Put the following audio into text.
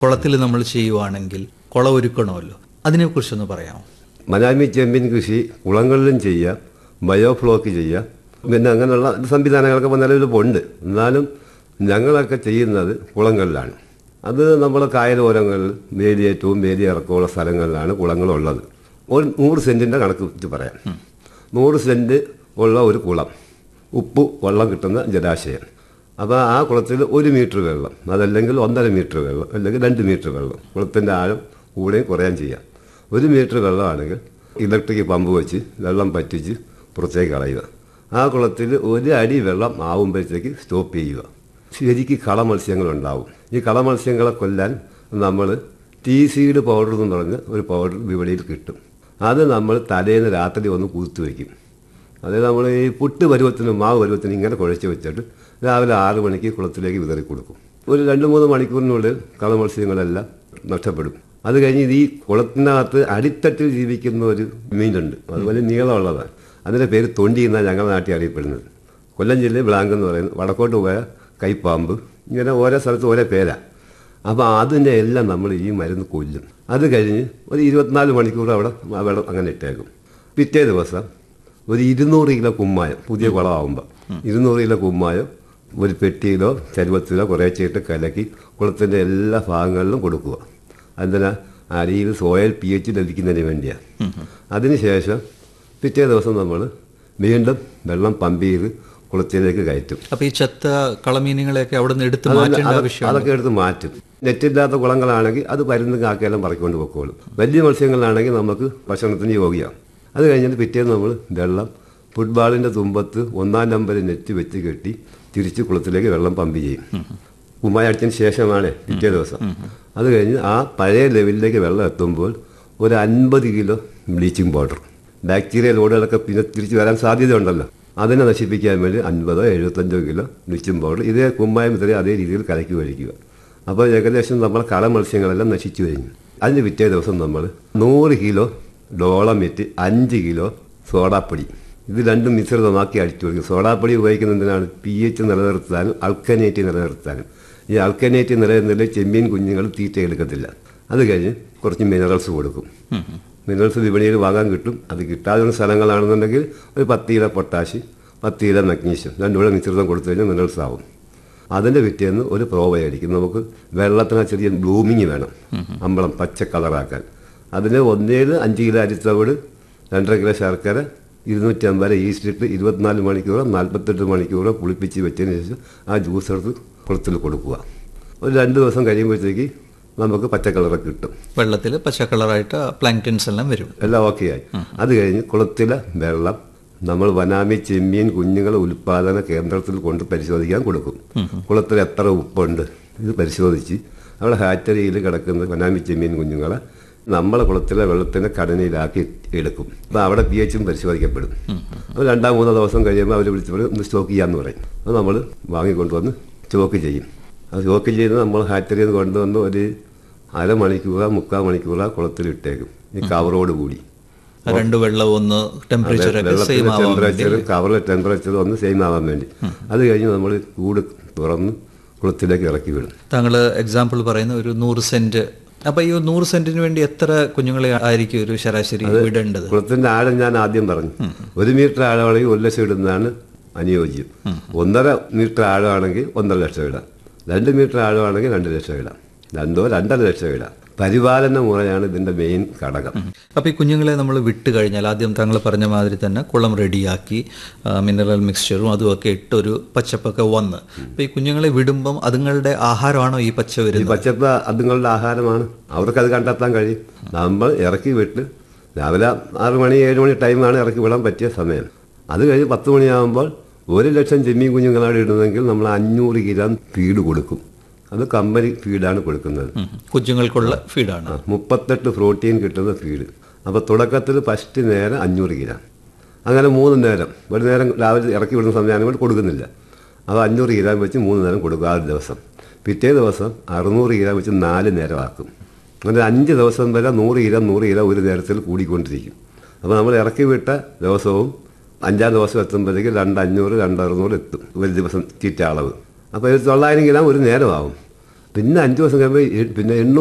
കുളത്തിൽ നമ്മൾ ചെയ്യുവാണെങ്കിൽ കുളം ഒരുക്കണമല്ലോ അതിനെക്കുറിച്ചൊന്ന് പറയാമോ മനാമി ചെമ്പിൻ കൃഷി കുളങ്ങളിലും ചെയ്യാം ബയോഫ്ലോക്ക് ചെയ്യാം പിന്നെ അങ്ങനെയുള്ള സംവിധാനങ്ങളൊക്കെ ഇപ്പോൾ നിലവിലിപ്പോൾ ഉണ്ട് എന്നാലും ഞങ്ങളൊക്കെ ചെയ്യുന്നത് കുളങ്ങളിലാണ് അത് നമ്മൾ കായലോരങ്ങളിൽ വേലിയേറ്റവും വേലി ഇറക്കമുള്ള സ്ഥലങ്ങളിലാണ് കുളങ്ങളുള്ളത് ഒരു നൂറ് സെൻറ്റിൻ്റെ കണക്ക് വെച്ച് പറയാം നൂറ് സെൻറ്റ് ഉള്ള ഒരു കുളം ഉപ്പ് വെള്ളം കിട്ടുന്ന ജലാശയം അപ്പോൾ ആ കുളത്തിൽ ഒരു മീറ്റർ വെള്ളം അതല്ലെങ്കിൽ ഒന്നര മീറ്റർ വെള്ളം അല്ലെങ്കിൽ രണ്ട് മീറ്റർ വെള്ളം കുളത്തിൻ്റെ ആഴം കൂടെയും കുറയാൻ ചെയ്യാം ഒരു മീറ്റർ വെള്ളമാണെങ്കിൽ ഇലക്ട്രിക് പമ്പ് വെച്ച് വെള്ളം പറ്റിച്ച് പുറത്തേക്ക് കളയുക ആ കുളത്തിൽ ഒരു അടി വെള്ളം ആവുമ്പോഴത്തേക്ക് സ്റ്റോപ്പ് ചെയ്യുക ശരിക്ക് കള മത്സ്യങ്ങളുണ്ടാവും ഈ കള മത്സ്യങ്ങളെ കൊല്ലാൻ നമ്മൾ ടീ സീഡ് പൗഡർ എന്ന് പറഞ്ഞ് ഒരു പൗഡർ വിപണിയിൽ കിട്ടും അത് നമ്മൾ തലേന്ന് രാത്രി ഒന്ന് കൂത്തു വയ്ക്കും അത് നമ്മൾ ഈ പുട്ട് പരുവത്തിനും മാവ് പരുവത്തിനും ഇങ്ങനെ കുഴച്ച് വെച്ചിട്ട് രാവിലെ ആറ് മണിക്ക് കുളത്തിലേക്ക് വിതറി കൊടുക്കും ഒരു രണ്ട് മൂന്ന് മണിക്കൂറിനുള്ളിൽ കള മത്സ്യങ്ങളെല്ലാം നഷ്ടപ്പെടും അത് കഴിഞ്ഞ് ഇത് ഈ കുളത്തിനകത്ത് അടിത്തട്ടിൽ ജീവിക്കുന്ന ഒരു മീനുണ്ട് അത് വലിയ നീളമുള്ളതാണ് അതിൻ്റെ പേര് തൊണ്ടി എന്നാണ് ഞങ്ങളുടെ നാട്ടിൽ അറിയപ്പെടുന്നത് കൊല്ലം ജില്ലയിൽ ബ്ലാങ്ക് എന്ന് പറയുന്നത് വടക്കോട്ട് പോയ കൈപ്പാമ്പ് ഇങ്ങനെ ഓരോ സ്ഥലത്ത് ഓരോ പേരാണ് അപ്പോൾ അതിൻ്റെ എല്ലാം നമ്മൾ ഈ മരുന്ന് കൊല്ലും അത് കഴിഞ്ഞ് ഒരു ഇരുപത്തിനാല് മണിക്കൂർ അവിടെ ആ വെള്ളം അങ്ങനെ ഇട്ടേക്കും പിറ്റേ ദിവസം ഒരു ഇരുന്നൂറ് കിലോ കുമ്മായം പുതിയ കുളമാകുമ്പോൾ ഇരുന്നൂറ് കിലോ കുമ്മായം ഒരു പെട്ടിയിലോ ചരുവത്തിലോ കുറേശ്ശായിട്ട് കലക്കി കുളത്തിൻ്റെ എല്ലാ ഭാഗങ്ങളിലും കൊടുക്കുക അതിന് അടിയിൽ സോയിൽ പി എച്ച് ലഭിക്കുന്നതിന് വേണ്ടിയാണ് അതിനുശേഷം പിറ്റേ ദിവസം നമ്മൾ വീണ്ടും വെള്ളം പമ്പ് ചെയ്ത് കുളത്തിലേക്ക് കയറ്റും അപ്പൊ ഈ ചത്ത കളമീനുകളെയൊക്കെ അവിടെ നിന്ന് എടുത്ത് അതല്ല, മാറ്റേണ്ട അത് ആവശ്യം അതൊക്കെ എടുത്ത് മാറ്റും നെറ്റില്ലാത്ത കുളങ്ങളാണെങ്കിൽ അത് പരുന്ന് കാക്കയെല്ലാം പറിക്കൊണ്ട് പൊക്കോളും വലിയ മത്സ്യങ്ങളാണെങ്കിൽ നമുക്ക് ഭക്ഷണത്തിന് യോഗ്യമാണ് അത് കഴിഞ്ഞിട്ട് പിറ്റേന്ന് നമ്മൾ വെള്ളം ഫുട്ബോളിൻ്റെ തുമ്പത്ത് ഒന്നാം നമ്പർ നെറ്റ് വെച്ച് കെട്ടി തിരിച്ച് കുളത്തിലേക്ക് വെള്ളം പമ്പ് ചെയ്യും കുമ്മായ അടിച്ചതിന് ശേഷമാണ് പിറ്റേ ദിവസം അത് കഴിഞ്ഞ് ആ പഴയ ലെവലിലേക്ക് വെള്ളം എത്തുമ്പോൾ ഒരു അൻപത് കിലോ ബ്ലീച്ചിങ് പൗഡർ ബാക്ടീരിയ ലോഡുകളൊക്കെ പിന്നെ തിരിച്ച് വരാൻ സാധ്യതയുണ്ടല്ലോ അതിനെ നശിപ്പിക്കാൻ വേണ്ടി അൻപതോ എഴുപത്തഞ്ചോ കിലോ ബ്ലീച്ചിങ് പൗഡർ ഇതേ കുമ്മായം ഇത്രയും അതേ രീതിയിൽ കലക്കി ഒഴിക്കുക അപ്പോൾ ഏകദേശം നമ്മൾ കള മത്സ്യങ്ങളെല്ലാം നശിച്ചു കഴിഞ്ഞു അതിന് പിറ്റേ ദിവസം നമ്മൾ നൂറ് കിലോ ഡോളമിറ്റ് അഞ്ച് കിലോ സോഡാപ്പൊടി ഇത് രണ്ടും മിശ്രിതമാക്കി അടിച്ചു കൊടുക്കും സോഡാപ്പൊടി ഉപയോഗിക്കുന്നത് എന്തിനാണ് പി എച്ച് നിലനിർത്താനും അൾക്കനേറ്റ് നിലനിർത്താനും ഈ അൾക്കനേറ്റ് നിലനിർത്തില്ല ചെമ്മീൻ കുഞ്ഞുങ്ങൾ തീറ്റ എടുക്കത്തില്ല അത് കഴിഞ്ഞ് കുറച്ച് മിനറൽസ് കൊടുക്കും മിനറൽസ് വിപണിയിൽ വാങ്ങാൻ കിട്ടും അത് കിട്ടാവുന്ന സ്ഥലങ്ങളാണെന്നുണ്ടെങ്കിൽ ഒരു പത്ത് കിലോ പൊട്ടാഷ് പത്ത് കിലോ മഗ്നീഷ്യം രണ്ടും കൂടെ മിശ്രിതം കൊടുത്തു കഴിഞ്ഞാൽ മിനറൽസ് ആവും അതിൻ്റെ പിറ്റേന്ന് ഒരു പ്രോബയോട്ടിക് നമുക്ക് വെള്ളത്തിന് ചെറിയ ബ്ലൂമിങ് വേണം അമ്പളം പച്ച കളറാക്കാൻ അതിന് ഒന്നേല് അഞ്ച് കിലോ അരിത്തവിട് രണ്ടര കിലോ ശർക്കര ഇരുന്നൂറ്റി അമ്പത് ഈസ്റ്റ് ഇട്ട് ഇരുപത്തിനാല് മണിക്കൂറോ നാൽപ്പത്തെട്ട് മണിക്കൂറോ പുളിപ്പിച്ച് വെച്ചതിന് ശേഷം ആ ജ്യൂസ് എടുത്ത് കുളത്തിൽ കൊടുക്കുക ഒരു രണ്ട് ദിവസം കഴിയുമ്പോഴത്തേക്ക് നമുക്ക് പച്ച കളറൊക്കെ കിട്ടും വെള്ളത്തിൽ പച്ച കളറായിട്ട് പ്ലാങ്ടൻസ് എല്ലാം വരും എല്ലാം ഓക്കെ ആയി അത് കഴിഞ്ഞ് കുളത്തിലെ വെള്ളം നമ്മൾ വനാമി ചെമ്മീൻ കുഞ്ഞുങ്ങളെ ഉൽപാദന കേന്ദ്രത്തിൽ കൊണ്ട് പരിശോധിക്കാൻ കൊടുക്കും കുളത്തിൽ എത്ര ഉപ്പുണ്ട് ഇത് പരിശോധിച്ച് അവിടെ ഹാറ്ററിയിൽ കിടക്കുന്ന വനാമി ചെമ്മീൻ കുഞ്ഞുങ്ങളെ നമ്മളെ കുളത്തിലെ വെള്ളത്തിനെ കടനയിലാക്കി എടുക്കും അപ്പോൾ അവിടെ പി എച്ചും പരിശോധിക്കപ്പെടും അപ്പോൾ രണ്ടാം മൂന്നോ ദിവസം കഴിയുമ്പോൾ അവർ വിളിച്ചപ്പോൾ ഒന്ന് സ്റ്റോക്ക് ചെയ്യാമെന്ന് പറയും അത് നമ്മൾ വാങ്ങിക്കൊണ്ടുവന്ന് സ്റ്റോക്ക് ചെയ്യും അത് സ്റ്റോക്ക് ചെയ്ത് നമ്മൾ ഹാറ്ററിയിൽ നിന്ന് കൊണ്ടുവന്ന് ഒരു അരമണിക്കൂറോ മുക്കാൽ മണിക്കൂറോ കുളത്തിൽ ഇട്ടേക്കും ഈ കവറോട് കൂടി ആ രണ്ട് വെള്ളവും ഒന്ന് ടെമ്പറേച്ചർ ഒക്കെ സെയിം വെള്ളത്തിന്റെ ആവാൻ ടെമ്പറേച്ചർ കവറിലെ ടെമ്പറേച്ചർ ഒന്ന് സെയിം ആവാൻ വേണ്ടി അത് കഴിഞ്ഞ് നമ്മൾ കൂട് തുറന്ന് കുളത്തിലേക്ക് ഇറക്കി വിടും താങ്കൾ എക്സാമ്പിൾ പറയുന്ന ഒരു നൂറ് സെന്റ് അപ്പൊ ഈ നൂറ് സെന്റിന് വേണ്ടി എത്ര കുഞ്ഞുങ്ങളെ ആയിരിക്കും ഒരു ശരാശരി വിടേണ്ടത് കുളത്തിന്റെ ആഴം ഞാൻ ആദ്യം പറഞ്ഞു ഒരു മീറ്റർ ആഴമാണെങ്കിൽ ഒരു ലക്ഷം ഇടുന്നതാണ് അനുയോജ്യം ഒന്നര മീറ്റർ ആഴമാണെങ്കിൽ ഒന്നര ലക്ഷം ഇടാം രണ്ട് മീറ്റർ ആഴമാണെങ്കിൽ രണ്ട് ലക്ഷം ഇടാം രണ്ടോ രണ്ടര ലക്ഷം ഇടാം പരിപാലന മുറയാണ് ഇതിന്റെ മെയിൻ ഘടകം അപ്പോൾ ഈ കുഞ്ഞുങ്ങളെ നമ്മൾ വിട്ട് കഴിഞ്ഞാൽ ആദ്യം താങ്കൾ പറഞ്ഞ മാതിരി തന്നെ കുളം റെഡിയാക്കി മിനറൽ മിക്സ്ചറും അതുമൊക്കെ ഇട്ട് ഒരു പച്ചപ്പൊക്കെ വന്ന് അപ്പോൾ ഈ കുഞ്ഞുങ്ങളെ വിടുമ്പം അതുങ്ങളുടെ ആഹാരമാണോ ഈ പച്ച ഈ വരുന്നത് പച്ചപ്പ് അതുങ്ങളുടെ ആഹാരമാണ് അവർക്കത് കണ്ടെത്താൻ കഴിയും നമ്മൾ ഇറക്കി വിട്ട് രാവിലെ ആറ് മണി ഏഴ് മണി ടൈമാണ് ഇറക്കി വിടാൻ പറ്റിയ സമയം അത് കഴിഞ്ഞ് പത്ത് മണിയാകുമ്പോൾ ഒരു ലക്ഷം ചെമ്മീൻ കുഞ്ഞുങ്ങളാണ് ഇടുന്നതെങ്കിൽ നമ്മൾ അഞ്ഞൂറ് ഗ്രാം ഫീഡ് കൊടുക്കും അത് കമ്പനി ഫീഡാണ് കൊടുക്കുന്നത് ഉം. കുഞ്ഞുങ്ങൾക്കുള്ള ഫീഡാണ് ആ, മുപ്പത്തെട്ട് പ്രോട്ടീൻ കിട്ടുന്ന ഫീഡ് അപ്പോൾ തുടക്കത്തിൽ ഫസ്റ്റ് നേരം അഞ്ഞൂറ് ഗ്രാം അങ്ങനെ മൂന്ന് നേരം ഒരു നേരം രാവിലെ ഇറക്കി വിടുന്ന സമയമാണെങ്കിൽ കൊടുക്കുന്നില്ല അപ്പോൾ അഞ്ഞൂറ് ഗ്രാം വെച്ച് മൂന്ന് നേരം കൊടുക്കും ആ ഒരു ദിവസം പിറ്റേ ദിവസം അറുന്നൂറ് ഗ്രാം വെച്ച് നാല് നേരമാക്കും അങ്ങനെ അഞ്ച് ദിവസം വരെ നൂറ് ഗ്രാം നൂറ് ഗ്രാം ഒരു നേരത്തിൽ കൂടിക്കൊണ്ടിരിക്കും അപ്പോൾ നമ്മൾ ഇറക്കി വിട്ട ദിവസവും അഞ്ചാം ദിവസം എത്തുമ്പോഴത്തേക്ക് രണ്ട് അഞ്ഞൂറ് രണ്ട് അറുന്നൂറ് എത്തും ഒരു ദിവസം തീറ്റ അളവ് അപ്പോൾ ഇത് തൊള്ളായിരം ഗ്രാം ഒരു നേരമാവും പിന്നെ അഞ്ച് ദിവസം കഴിയുമ്പോൾ എ- പിന്നെ എണ്ണൂറ്